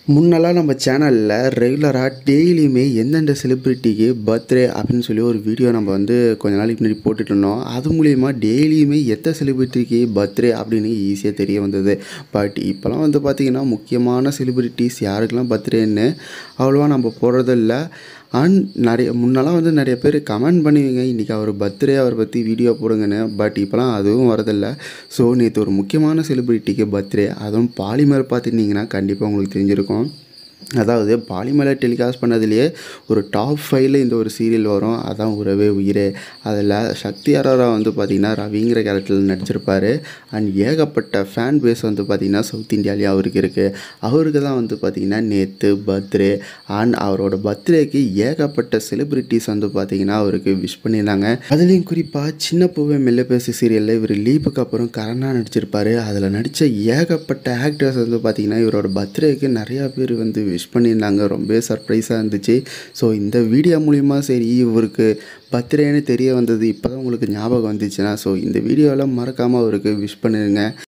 முன்னெல்லாம் நம்ம சேனலில் ரெகுலராக டெய்லியுமே எந்தெந்த செலிப்ரிட்டிக்கு பர்த்டே அப்படின்னு சொல்லி ஒரு வீடியோ நம்ம வந்து கொஞ்ச நாளைக்கு முன்னாடி போட்டுட்டு இருந்தோம் அது மூலிமா டெய்லியுமே எத்த செலிப்ரிட்டிக்கு பர்த்டே அப்படின்னு ஈஸியாக தெரிய வந்தது பட் இப்போலாம் வந்து பார்த்திங்கன்னா முக்கியமான செலிப்ரிட்டிஸ் யாருக்கெல்லாம் பர்த்டேன்னு அவ்வளோவா நம்ம போடுறதில்ல அண்ட் நிறைய முன்னெல்லாம் வந்து நிறைய பேர் கமெண்ட் பண்ணுவீங்க இன்றைக்கி அவர் பர்த்டே அவரை பற்றி வீடியோ போடுங்கன்னு பட் இப்போலாம் அதுவும் வரதில்லை ஸோ நேற்று ஒரு முக்கியமான செலிப்ரிட்டிக்கு பர்த்டே அதுவும் பாலிமர் பார்த்துருந்தீங்கன்னா கண்டிப்பாக உங்களுக்கு தெரிஞ்சிருக்கும் அதாவது பாலிமரில் டெலிகாஸ்ட் பண்ணதுலேயே ஒரு டாப் ஃபைவ்ல இந்த ஒரு சீரியல் வரும் அதான் உறவே உயிரே அதில் சக்தி அரோரா வந்து பார்த்திங்கன்னா ரவிங்கிற கேரக்டரில் நடிச்சிருப்பார் அண்ட் ஏகப்பட்ட ஃபேன் பேஸ் வந்து பார்த்திங்கன்னா சவுத் இந்தியாலேயும் அவருக்கு இருக்குது அவருக்கு தான் வந்து பார்த்திங்கன்னா நேற்று பர்த்டே அண்ட் அவரோட பர்த்டேக்கு ஏகப்பட்ட செலிப்ரிட்டிஸ் வந்து பார்த்திங்கன்னா அவருக்கு விஷ் பண்ணியிருந்தாங்க அதுலேயும் குறிப்பாக சின்ன பூவே மெல்ல பேசு சீரியலில் இவர் லீப்புக்கு அப்புறம் கரணா நடிச்சிருப்பாரு அதில் நடித்த ஏகப்பட்ட ஆக்டர்ஸ் வந்து பார்த்திங்கன்னா இவரோட பர்த்டேக்கு நிறையா பேர் வந்து விஷ் பண்ணியிருந்தாங்க ரொம்பவே சர்ப்ரைஸாக இருந்துச்சு ஸோ இந்த வீடியோ மூலிமா சரி இவருக்கு பர்த்டேன்னு தெரிய வந்தது இப்போ தான் உங்களுக்கு ஞாபகம் வந்துச்சுன்னா ஸோ இந்த வீடியோவில் மறக்காமல் அவருக்கு விஷ் பண்ணிடுங்க